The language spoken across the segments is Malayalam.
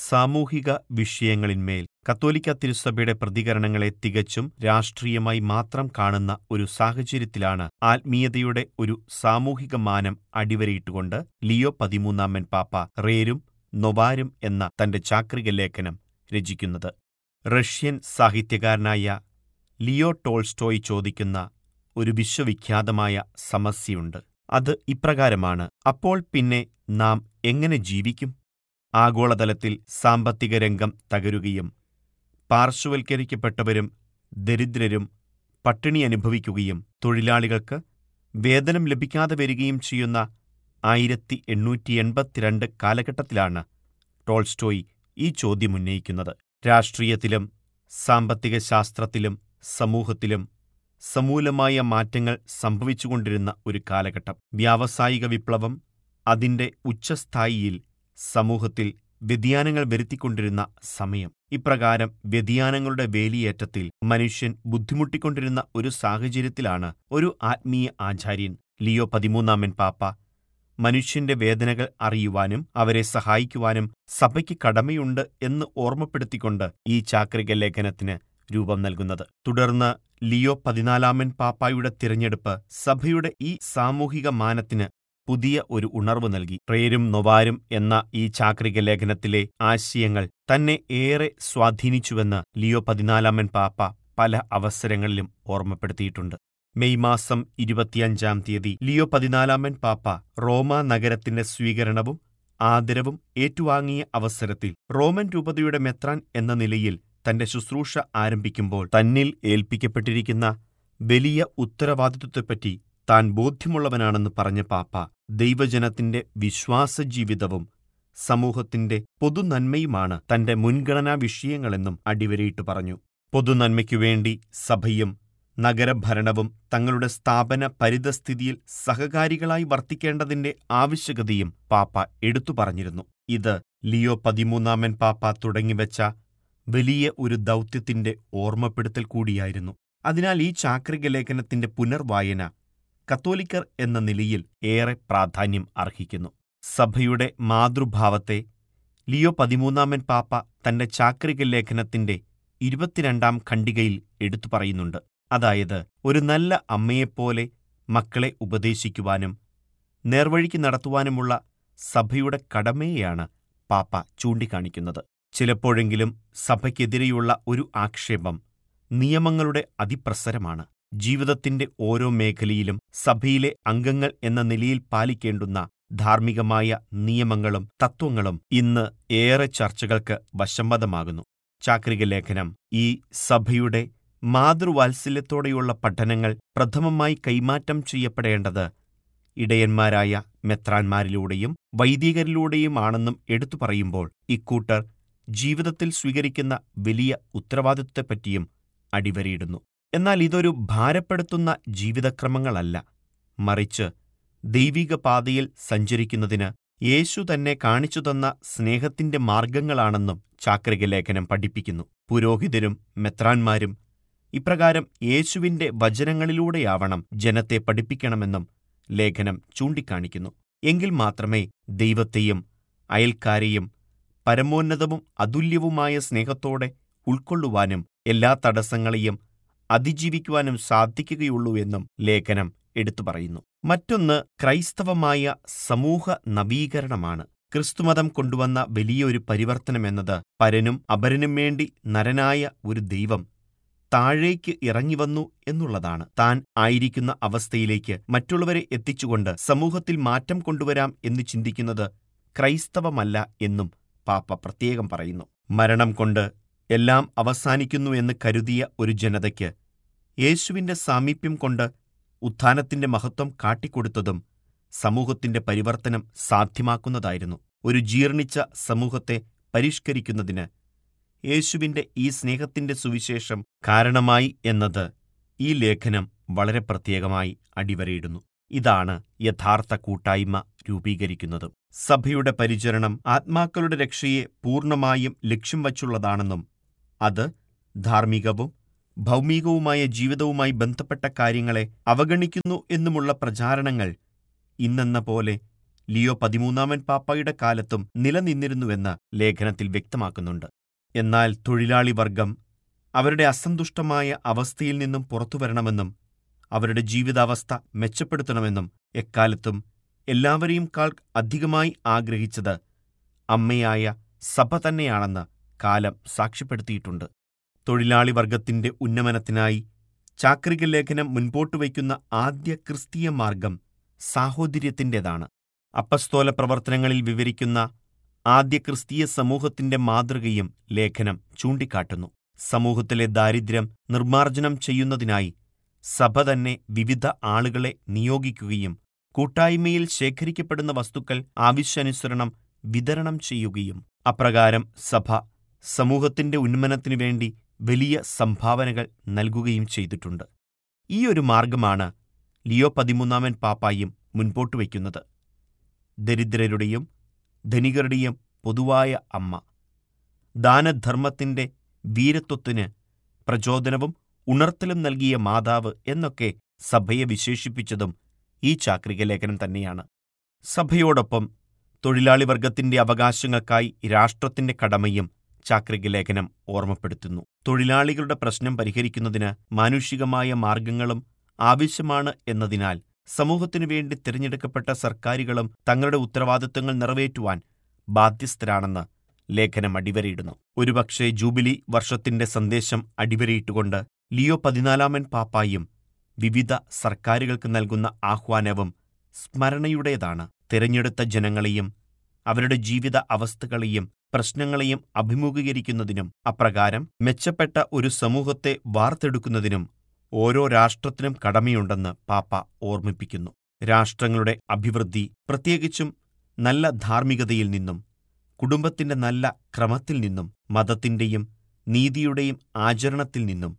സാമൂഹിക വിഷയങ്ങളിന്മേൽ കത്തോലിക്ക തിരുസഭയുടെ പ്രതികരണങ്ങളെ തികച്ചും രാഷ്ട്രീയമായി മാത്രം കാണുന്ന ഒരു സാഹചര്യത്തിലാണ് ആത്മീയതയുടെ ഒരു സാമൂഹിക മാനം അടിവരയിട്ടുകൊണ്ട് ലിയോ പതിമൂന്നാമൻ പാപ്പ റേരും നൊവാരും എന്ന തന്റെ ചാക്രിക ലേഖനം രചിക്കുന്നത് റഷ്യൻ സാഹിത്യകാരനായ ലിയോ ടോൾസ്റ്റോയ് ചോദിക്കുന്ന ഒരു വിശ്വവിഖ്യാതമായ സമസ്യയുണ്ട് അത് ഇപ്രകാരമാണ് അപ്പോൾ പിന്നെ നാം എങ്ങനെ ജീവിക്കും ആഗോളതലത്തിൽ സാമ്പത്തിക രംഗം തകരുകയും പാർശ്വവൽക്കരിക്കപ്പെട്ടവരും ദരിദ്രരും പട്ടിണി അനുഭവിക്കുകയും തൊഴിലാളികൾക്ക് വേതനം ലഭിക്കാതെ വരികയും ചെയ്യുന്ന ആയിരത്തി എണ്ണൂറ്റി എൺപത്തിരണ്ട് കാലഘട്ടത്തിലാണ് ടോൾസ്റ്റോയ് ഈ ചോദ്യം ഉന്നയിക്കുന്നത് രാഷ്ട്രീയത്തിലും സാമ്പത്തിക ശാസ്ത്രത്തിലും സമൂഹത്തിലും സമൂലമായ മാറ്റങ്ങൾ സംഭവിച്ചുകൊണ്ടിരുന്ന ഒരു കാലഘട്ടം വ്യാവസായിക വിപ്ലവം അതിന്റെ ഉച്ചസ്ഥായിയിൽ സമൂഹത്തിൽ വ്യതിയാനങ്ങൾ വരുത്തിക്കൊണ്ടിരുന്ന സമയം ഇപ്രകാരം വ്യതിയാനങ്ങളുടെ വേലിയേറ്റത്തിൽ മനുഷ്യൻ ബുദ്ധിമുട്ടിക്കൊണ്ടിരുന്ന ഒരു സാഹചര്യത്തിലാണ് ഒരു ആത്മീയ ആചാര്യൻ ലിയോ പതിമൂന്നാമൻ പാപ്പ മനുഷ്യന്റെ വേദനകൾ അറിയുവാനും അവരെ സഹായിക്കുവാനും സഭയ്ക്ക് കടമയുണ്ട് എന്ന് ഓർമ്മപ്പെടുത്തിക്കൊണ്ട് ഈ ചാക്രിക ലേഖനത്തിന് രൂപം നൽകുന്നത് തുടർന്ന് ലിയോ പതിനാലാമൻ പാപ്പായുടെ തിരഞ്ഞെടുപ്പ് സഭയുടെ ഈ സാമൂഹിക മാനത്തിന് പുതിയ ഒരു ഉണർവ് നൽകി പ്രേരും നൊവാരും എന്ന ഈ ചാക്രിക ലേഖനത്തിലെ ആശയങ്ങൾ തന്നെ ഏറെ സ്വാധീനിച്ചുവെന്ന് ലിയോ പതിനാലാമൻ പാപ്പ പല അവസരങ്ങളിലും ഓർമ്മപ്പെടുത്തിയിട്ടുണ്ട് മെയ് മാസം ഇരുപത്തിയഞ്ചാം തീയതി ലിയോ പതിനാലാമൻ പാപ്പ റോമ നഗരത്തിന്റെ സ്വീകരണവും ആദരവും ഏറ്റുവാങ്ങിയ അവസരത്തിൽ റോമൻ രൂപതയുടെ മെത്രാൻ എന്ന നിലയിൽ തന്റെ ശുശ്രൂഷ ആരംഭിക്കുമ്പോൾ തന്നിൽ ഏൽപ്പിക്കപ്പെട്ടിരിക്കുന്ന വലിയ ഉത്തരവാദിത്വത്തെപ്പറ്റി താൻ ബോധ്യമുള്ളവനാണെന്ന് പറഞ്ഞ പാപ്പ ദൈവജനത്തിന്റെ വിശ്വാസജീവിതവും സമൂഹത്തിന്റെ പൊതുനന്മയുമാണ് തന്റെ മുൻഗണനാ വിഷയങ്ങളെന്നും അടിവരയിട്ട് പറഞ്ഞു പൊതുനന്മയ്ക്കുവേണ്ടി സഭയും നഗരഭരണവും തങ്ങളുടെ സ്ഥാപന പരിതസ്ഥിതിയിൽ സഹകാരികളായി വർത്തിക്കേണ്ടതിന്റെ ആവശ്യകതയും പാപ്പ എടുത്തു പറഞ്ഞിരുന്നു ഇത് ലിയോ പതിമൂന്നാമൻ പാപ്പ തുടങ്ങിവെച്ച വലിയ ഒരു ദൗത്യത്തിന്റെ ഓർമ്മപ്പെടുത്തൽ കൂടിയായിരുന്നു അതിനാൽ ഈ ചാക്രിക ലേഖനത്തിന്റെ പുനർവായന കത്തോലിക്കർ എന്ന നിലയിൽ ഏറെ പ്രാധാന്യം അർഹിക്കുന്നു സഭയുടെ മാതൃഭാവത്തെ ലിയോ പതിമൂന്നാമൻ പാപ്പ തന്റെ ചാക്രിക ലേഖനത്തിന്റെ ഇരുപത്തിരണ്ടാം ഖണ്ഡികയിൽ എടുത്തു പറയുന്നുണ്ട് അതായത് ഒരു നല്ല അമ്മയെപ്പോലെ മക്കളെ ഉപദേശിക്കുവാനും നേർവഴിക്ക് നടത്തുവാനുമുള്ള സഭയുടെ കടമയെയാണ് പാപ്പ ചൂണ്ടിക്കാണിക്കുന്നത് ചിലപ്പോഴെങ്കിലും സഭയ്ക്കെതിരെയുള്ള ഒരു ആക്ഷേപം നിയമങ്ങളുടെ അതിപ്രസരമാണ് ജീവിതത്തിന്റെ ഓരോ മേഖലയിലും സഭയിലെ അംഗങ്ങൾ എന്ന നിലയിൽ പാലിക്കേണ്ടുന്ന ധാർമ്മികമായ നിയമങ്ങളും തത്വങ്ങളും ഇന്ന് ഏറെ ചർച്ചകൾക്ക് വശംവദമാകുന്നു ചാക്രിക ലേഖനം ഈ സഭയുടെ മാതൃവാത്സല്യത്തോടെയുള്ള പഠനങ്ങൾ പ്രഥമമായി കൈമാറ്റം ചെയ്യപ്പെടേണ്ടത് ഇടയന്മാരായ മെത്രാന്മാരിലൂടെയും വൈദികരിലൂടെയുമാണെന്നും എടുത്തു പറയുമ്പോൾ ഇക്കൂട്ടർ ജീവിതത്തിൽ സ്വീകരിക്കുന്ന വലിയ ഉത്തരവാദിത്വത്തെപ്പറ്റിയും അടിവരയിടുന്നു എന്നാൽ ഇതൊരു ഭാരപ്പെടുത്തുന്ന ജീവിതക്രമങ്ങളല്ല മറിച്ച് ദൈവിക പാതയിൽ സഞ്ചരിക്കുന്നതിന് യേശു തന്നെ കാണിച്ചു തന്ന സ്നേഹത്തിന്റെ മാർഗങ്ങളാണെന്നും ചാക്രിക ലേഖനം പഠിപ്പിക്കുന്നു പുരോഹിതരും മെത്രാന്മാരും ഇപ്രകാരം യേശുവിന്റെ വചനങ്ങളിലൂടെയാവണം ജനത്തെ പഠിപ്പിക്കണമെന്നും ലേഖനം ചൂണ്ടിക്കാണിക്കുന്നു എങ്കിൽ മാത്രമേ ദൈവത്തെയും അയൽക്കാരെയും പരമോന്നതവും അതുല്യവുമായ സ്നേഹത്തോടെ ഉൾക്കൊള്ളുവാനും എല്ലാ തടസ്സങ്ങളെയും അതിജീവിക്കുവാനും സാധിക്കുകയുള്ളൂ എന്നും ലേഖനം എടുത്തു പറയുന്നു മറ്റൊന്ന് ക്രൈസ്തവമായ സമൂഹ നവീകരണമാണ് ക്രിസ്തുമതം കൊണ്ടുവന്ന വലിയൊരു പരിവർത്തനമെന്നത് പരനും അപരനും വേണ്ടി നരനായ ഒരു ദൈവം താഴേക്ക് ഇറങ്ങിവന്നു എന്നുള്ളതാണ് താൻ ആയിരിക്കുന്ന അവസ്ഥയിലേക്ക് മറ്റുള്ളവരെ എത്തിച്ചുകൊണ്ട് സമൂഹത്തിൽ മാറ്റം കൊണ്ടുവരാം എന്ന് ചിന്തിക്കുന്നത് ക്രൈസ്തവമല്ല എന്നും പാപ്പ പ്രത്യേകം പറയുന്നു മരണം കൊണ്ട് എല്ലാം അവസാനിക്കുന്നു എന്ന് കരുതിയ ഒരു ജനതയ്ക്ക് യേശുവിന്റെ സാമീപ്യം കൊണ്ട് ഉത്ഥാനത്തിന്റെ മഹത്വം കാട്ടിക്കൊടുത്തതും സമൂഹത്തിന്റെ പരിവർത്തനം സാധ്യമാക്കുന്നതായിരുന്നു ഒരു ജീർണിച്ച സമൂഹത്തെ പരിഷ്കരിക്കുന്നതിന് യേശുവിന്റെ ഈ സ്നേഹത്തിന്റെ സുവിശേഷം കാരണമായി എന്നത് ഈ ലേഖനം വളരെ പ്രത്യേകമായി അടിവരയിടുന്നു ഇതാണ് യഥാർത്ഥ കൂട്ടായ്മ രൂപീകരിക്കുന്നതും സഭയുടെ പരിചരണം ആത്മാക്കളുടെ രക്ഷയെ പൂർണ്ണമായും ലക്ഷ്യം വച്ചുള്ളതാണെന്നും അത് ധാർമ്മികവും ഭൗമികവുമായ ജീവിതവുമായി ബന്ധപ്പെട്ട കാര്യങ്ങളെ അവഗണിക്കുന്നു എന്നുമുള്ള പ്രചാരണങ്ങൾ ഇന്നെന്ന പോലെ ലിയോ പതിമൂന്നാമൻ പാപ്പായുടെ കാലത്തും നിലനിന്നിരുന്നുവെന്ന് ലേഖനത്തിൽ വ്യക്തമാക്കുന്നുണ്ട് എന്നാൽ തൊഴിലാളി വർഗം അവരുടെ അസന്തുഷ്ടമായ അവസ്ഥയിൽ നിന്നും പുറത്തുവരണമെന്നും അവരുടെ ജീവിതാവസ്ഥ മെച്ചപ്പെടുത്തണമെന്നും എക്കാലത്തും എല്ലാവരെയും കാൾ അധികമായി ആഗ്രഹിച്ചത് അമ്മയായ സഭ തന്നെയാണെന്ന് കാലം സാക്ഷ്യപ്പെടുത്തിയിട്ടുണ്ട് തൊഴിലാളി വർഗത്തിന്റെ ഉന്നമനത്തിനായി ചാക്രിക ലേഖനം മുൻപോട്ട് വയ്ക്കുന്ന ആദ്യ ക്രിസ്തീയ മാർഗം സാഹോദര്യത്തിൻ്റെതാണ് അപ്പസ്തോല പ്രവർത്തനങ്ങളിൽ വിവരിക്കുന്ന ആദ്യ ക്രിസ്തീയ സമൂഹത്തിന്റെ മാതൃകയും ലേഖനം ചൂണ്ടിക്കാട്ടുന്നു സമൂഹത്തിലെ ദാരിദ്ര്യം നിർമ്മാർജ്ജനം ചെയ്യുന്നതിനായി സഭ തന്നെ വിവിധ ആളുകളെ നിയോഗിക്കുകയും കൂട്ടായ്മയിൽ ശേഖരിക്കപ്പെടുന്ന വസ്തുക്കൾ ആവശ്യാനുസരണം വിതരണം ചെയ്യുകയും അപ്രകാരം സഭ സമൂഹത്തിന്റെ ഉന്മനത്തിനു വേണ്ടി വലിയ സംഭാവനകൾ നൽകുകയും ചെയ്തിട്ടുണ്ട് ഈ ഒരു മാർഗമാണ് ലിയോ പതിമൂന്നാമൻ പാപ്പായും മുൻപോട്ട് വയ്ക്കുന്നത് ദരിദ്രരുടെയും ധനികരുടെയും പൊതുവായ അമ്മ ദാനധർമ്മത്തിന്റെ വീരത്വത്തിന് പ്രചോദനവും ഉണർത്തലും നൽകിയ മാതാവ് എന്നൊക്കെ സഭയെ വിശേഷിപ്പിച്ചതും ഈ ചാക്രിക ലേഖനം തന്നെയാണ് സഭയോടൊപ്പം തൊഴിലാളി വർഗത്തിന്റെ അവകാശങ്ങൾക്കായി രാഷ്ട്രത്തിന്റെ കടമയും ചാക്രിക ലേഖനം ഓർമ്മപ്പെടുത്തുന്നു തൊഴിലാളികളുടെ പ്രശ്നം പരിഹരിക്കുന്നതിന് മാനുഷികമായ മാർഗങ്ങളും ആവശ്യമാണ് എന്നതിനാൽ സമൂഹത്തിനു വേണ്ടി തിരഞ്ഞെടുക്കപ്പെട്ട സർക്കാരുകളും തങ്ങളുടെ ഉത്തരവാദിത്വങ്ങൾ നിറവേറ്റുവാൻ ബാധ്യസ്ഥരാണെന്ന് ലേഖനം അടിവരയിടുന്നു ഒരുപക്ഷെ ജൂബിലി വർഷത്തിന്റെ സന്ദേശം അടിവരയിട്ടുകൊണ്ട് ലിയോ പതിനാലാമൻ പാപ്പായും വിവിധ സർക്കാരുകൾക്ക് നൽകുന്ന ആഹ്വാനവും സ്മരണയുടേതാണ് തിരഞ്ഞെടുത്ത ജനങ്ങളെയും അവരുടെ ജീവിത അവസ്ഥകളെയും പ്രശ്നങ്ങളെയും അഭിമുഖീകരിക്കുന്നതിനും അപ്രകാരം മെച്ചപ്പെട്ട ഒരു സമൂഹത്തെ വാർത്തെടുക്കുന്നതിനും ഓരോ രാഷ്ട്രത്തിനും കടമയുണ്ടെന്ന് പാപ്പ ഓർമ്മിപ്പിക്കുന്നു രാഷ്ട്രങ്ങളുടെ അഭിവൃദ്ധി പ്രത്യേകിച്ചും നല്ല ധാർമ്മികതയിൽ നിന്നും കുടുംബത്തിന്റെ നല്ല ക്രമത്തിൽ നിന്നും മതത്തിന്റെയും നീതിയുടെയും ആചരണത്തിൽ നിന്നും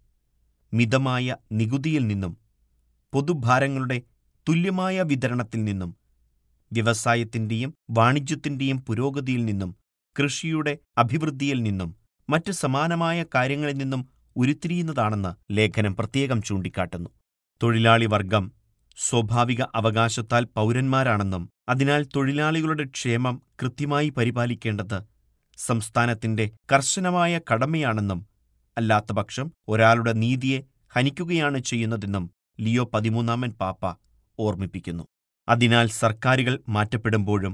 മിതമായ നികുതിയിൽ നിന്നും പൊതുഭാരങ്ങളുടെ തുല്യമായ വിതരണത്തിൽ നിന്നും വ്യവസായത്തിന്റെയും വാണിജ്യത്തിന്റെയും പുരോഗതിയിൽ നിന്നും കൃഷിയുടെ അഭിവൃദ്ധിയിൽ നിന്നും മറ്റ് സമാനമായ കാര്യങ്ങളിൽ നിന്നും ഉരുത്തിരിയുന്നതാണെന്ന് ലേഖനം പ്രത്യേകം ചൂണ്ടിക്കാട്ടുന്നു തൊഴിലാളി വർഗം സ്വാഭാവിക അവകാശത്താൽ പൗരന്മാരാണെന്നും അതിനാൽ തൊഴിലാളികളുടെ ക്ഷേമം കൃത്യമായി പരിപാലിക്കേണ്ടത് സംസ്ഥാനത്തിന്റെ കർശനമായ കടമയാണെന്നും അല്ലാത്തപക്ഷം ഒരാളുടെ നീതിയെ ഹനിക്കുകയാണ് ചെയ്യുന്നതെന്നും ലിയോ പതിമൂന്നാമൻ പാപ്പ ഓർമ്മിപ്പിക്കുന്നു അതിനാൽ സർക്കാരുകൾ മാറ്റപ്പെടുമ്പോഴും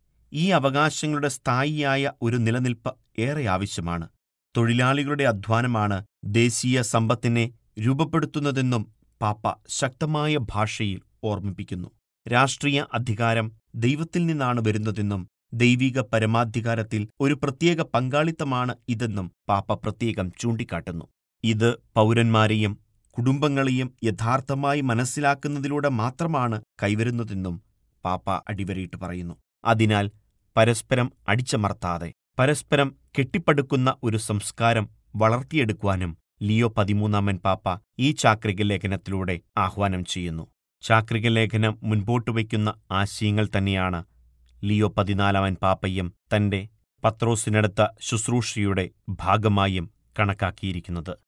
ഈ അവകാശങ്ങളുടെ സ്ഥായിയായ ഒരു നിലനിൽപ്പ് ഏറെ ആവശ്യമാണ് തൊഴിലാളികളുടെ അധ്വാനമാണ് ദേശീയ സമ്പത്തിനെ രൂപപ്പെടുത്തുന്നതെന്നും പാപ്പ ശക്തമായ ഭാഷയിൽ ഓർമ്മിപ്പിക്കുന്നു രാഷ്ട്രീയ അധികാരം ദൈവത്തിൽ നിന്നാണ് വരുന്നതെന്നും ദൈവിക പരമാധികാരത്തിൽ ഒരു പ്രത്യേക പങ്കാളിത്തമാണ് ഇതെന്നും പാപ്പ പ്രത്യേകം ചൂണ്ടിക്കാട്ടുന്നു ഇത് പൗരന്മാരെയും കുടുംബങ്ങളെയും യഥാർത്ഥമായി മനസ്സിലാക്കുന്നതിലൂടെ മാത്രമാണ് കൈവരുന്നതെന്നും പാപ്പ അടിവരയിട്ട് പറയുന്നു അതിനാൽ പരസ്പരം അടിച്ചമർത്താതെ പരസ്പരം കെട്ടിപ്പടുക്കുന്ന ഒരു സംസ്കാരം വളർത്തിയെടുക്കുവാനും ലിയോ പതിമൂന്നാമൻ പാപ്പ ഈ ചാക്രിക ലേഖനത്തിലൂടെ ആഹ്വാനം ചെയ്യുന്നു ചാക്രിക ലേഖനം മുൻപോട്ട് വയ്ക്കുന്ന ആശയങ്ങൾ തന്നെയാണ് ലിയോ പതിനാലാമൻ പാപ്പയും തന്റെ പത്രോസിനടുത്ത ശുശ്രൂഷയുടെ ഭാഗമായും കണക്കാക്കിയിരിക്കുന്നത്